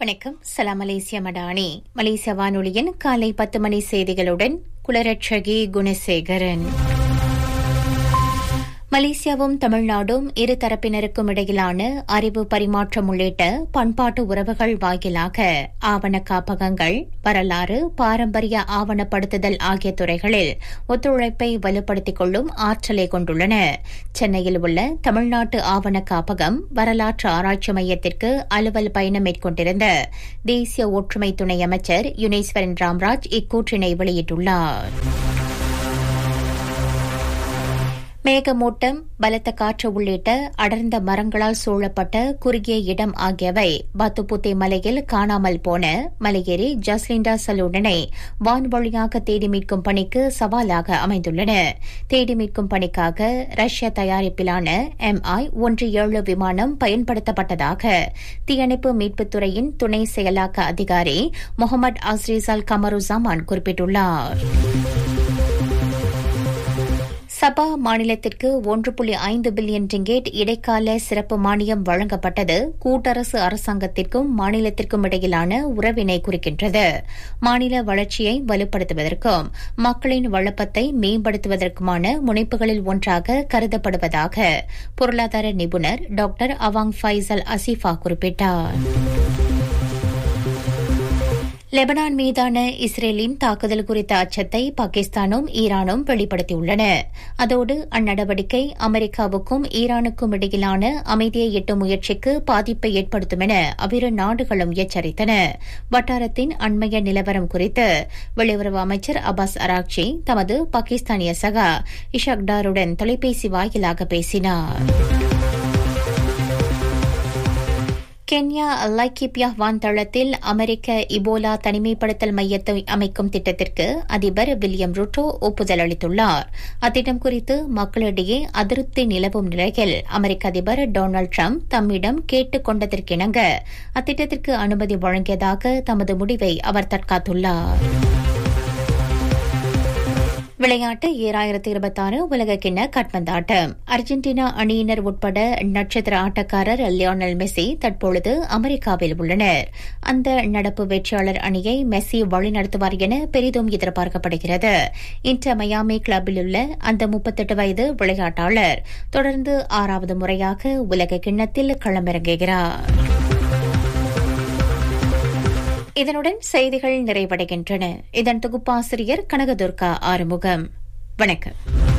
வணக்கம் சலாம் மலேசிய மடானி மலேசிய வானொலியின் காலை பத்து மணி செய்திகளுடன் குலரட்சகி குணசேகரன் மலேசியாவும் தமிழ்நாடும் இரு தரப்பினருக்கும் இடையிலான அறிவு பரிமாற்றம் உள்ளிட்ட பண்பாட்டு உறவுகள் வாயிலாக ஆவண காப்பகங்கள் வரலாறு பாரம்பரிய ஆவணப்படுத்துதல் ஆகிய துறைகளில் ஒத்துழைப்பை வலுப்படுத்திக் கொள்ளும் ஆற்றலை கொண்டுள்ளன சென்னையில் உள்ள தமிழ்நாட்டு ஆவண காப்பகம் வரலாற்று ஆராய்ச்சி மையத்திற்கு அலுவல் பயணம் மேற்கொண்டிருந்த தேசிய ஒற்றுமை துணை அமைச்சர் யுனேஸ்வரன் ராம்ராஜ் இக்கூற்றினை வெளியிட்டுள்ளார் மேகமூட்டம் பலத்த காற்று உள்ளிட்ட அடர்ந்த மரங்களால் சூழப்பட்ட குறுகிய இடம் ஆகியவை பத்துப்புத்தே மலையில் காணாமல் போன மலையேறி ஜஸ்லிண்டா சலூடனை வான்வழியாக தேடி மீட்கும் பணிக்கு சவாலாக அமைந்துள்ளன தேடி மீட்கும் பணிக்காக ரஷ்ய தயாரிப்பிலான எம்ஐ ஒன்று ஏழு விமானம் பயன்படுத்தப்பட்டதாக தீயணைப்பு மீட்புத்துறையின் துணை செயலாக்க அதிகாரி முகமது அஸ்ரீசால் கமருசாமான் குறிப்பிட்டுள்ளார் சபா மாநிலத்திற்கு ஒன்று புள்ளி ஐந்து பில்லியன் ரிங்கேட் இடைக்கால சிறப்பு மானியம் வழங்கப்பட்டது கூட்டரசு அரசாங்கத்திற்கும் மாநிலத்திற்கும் இடையிலான உறவினை குறிக்கின்றது மாநில வளர்ச்சியை வலுப்படுத்துவதற்கும் மக்களின் வளப்பத்தை மேம்படுத்துவதற்குமான முனைப்புகளில் ஒன்றாக கருதப்படுவதாக பொருளாதார நிபுணர் டாக்டர் அவாங் ஃபைசல் அசிஃபா குறிப்பிட்டார் லெபனான் மீதான இஸ்ரேலின் தாக்குதல் குறித்த அச்சத்தை பாகிஸ்தானும் ஈரானும் வெளிப்படுத்தியுள்ளன அதோடு அந்நடவடிக்கை அமெரிக்காவுக்கும் ஈரானுக்கும் இடையிலான அமைதியை எட்டும் முயற்சிக்கு பாதிப்பை ஏற்படுத்தும் என அவ்விரு நாடுகளும் எச்சரித்தன வட்டாரத்தின் அண்மைய நிலவரம் குறித்து வெளியுறவு அமைச்சர் அப்பாஸ் அராக்சி தமது பாகிஸ்தானிய சகா இஷக்டாருடன் தொலைபேசி வாயிலாக பேசினார் கென்யா லைக்கிபியா வான்தளத்தில் அமெரிக்க இபோலா தனிமைப்படுத்தல் மையத்தை அமைக்கும் திட்டத்திற்கு அதிபர் வில்லியம் ரூட்டோ ஒப்புதல் அளித்துள்ளார் அத்திட்டம் குறித்து மக்களிடையே அதிருப்தி நிலவும் நிலையில் அமெரிக்க அதிபர் டொனால்டு டிரம்ப் தம்மிடம் கேட்டுக் கொண்டதற்கிணங்க அத்திட்டத்திற்கு அனுமதி வழங்கியதாக தமது முடிவை அவர் தற்காத்துள்ளார் விளையாட்டு ஏழாயிரத்து இருபத்தாறு உலகக்கிண்ண கட்பந்தாட்டம் அர்ஜென்டினா அணியினர் உட்பட நட்சத்திர ஆட்டக்காரர் லியோனல் மெஸ்ஸி தற்பொழுது அமெரிக்காவில் உள்ளனர் அந்த நடப்பு வெற்றியாளர் அணியை மெஸ்ஸி வழிநடத்துவார் என பெரிதும் எதிர்பார்க்கப்படுகிறது இன்று மயாமி கிளப்பில் உள்ள அந்த முப்பத்தெட்டு வயது விளையாட்டாளர் தொடர்ந்து ஆறாவது முறையாக உலக கிண்ணத்தில் களமிறங்குகிறார் இதனுடன் செய்திகள் நிறைவடைகின்றன இதன் தொகுப்பாசிரியர் கனகதுர்கா ஆறுமுகம் வணக்கம்